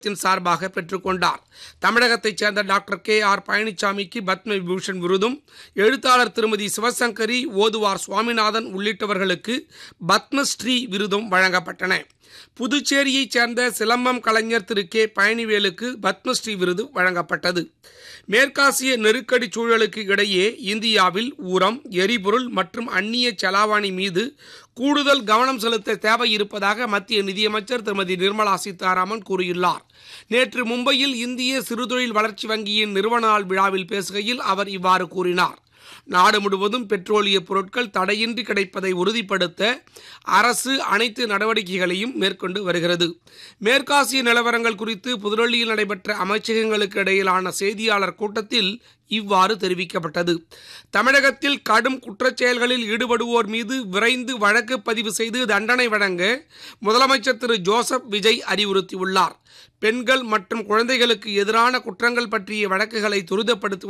த்தின் சார்பாக பெற்றுக்கொண்டார் தமிழகத்தைச் சேர்ந்த டாக்டர் கே ஆர் பழனிசாமிக்கு பத்ம விபூஷன் விருதும் எழுத்தாளர் திருமதி சிவசங்கரி ஓதுவார் சுவாமிநாதன் உள்ளிட்டவர்களுக்கு பத்மஸ்ரீ விருதும் வழங்கப்பட்டன புதுச்சேரியைச் சேர்ந்த சிலம்பம் கலைஞர் திரு கே பழனிவேலுக்கு பத்மஸ்ரீ விருது வழங்கப்பட்டது மேற்காசிய நெருக்கடி சூழலுக்கு இடையே இந்தியாவில் உரம் எரிபொருள் மற்றும் அந்நிய செலாவணி மீது கூடுதல் கவனம் செலுத்த தேவை இருப்பதாக மத்திய நிதியமைச்சர் திருமதி நிர்மலா சீதாராமன் கூறியுள்ளார் நேற்று மும்பையில் இந்திய சிறுதொழில் வளர்ச்சி வங்கியின் நிறுவன நாள் விழாவில் பேசுகையில் அவர் இவ்வாறு கூறினார் நாடு முழுவதும் பெட்ரோலிய பொருட்கள் தடையின்றி கிடைப்பதை உறுதிப்படுத்த அரசு அனைத்து நடவடிக்கைகளையும் மேற்கொண்டு வருகிறது மேற்காசிய நிலவரங்கள் குறித்து புதுடெல்லியில் நடைபெற்ற அமைச்சகங்களுக்கு இடையிலான செய்தியாளர் கூட்டத்தில் இவ்வாறு தெரிவிக்கப்பட்டது தமிழகத்தில் கடும் குற்றச்செயல்களில் ஈடுபடுவோர் மீது விரைந்து வழக்கு பதிவு செய்து தண்டனை வழங்க முதலமைச்சர் திரு ஜோசப் விஜய் அறிவுறுத்தியுள்ளார் பெண்கள் மற்றும் குழந்தைகளுக்கு எதிரான குற்றங்கள் பற்றிய வழக்குகளை துரிதப்படுத்துவது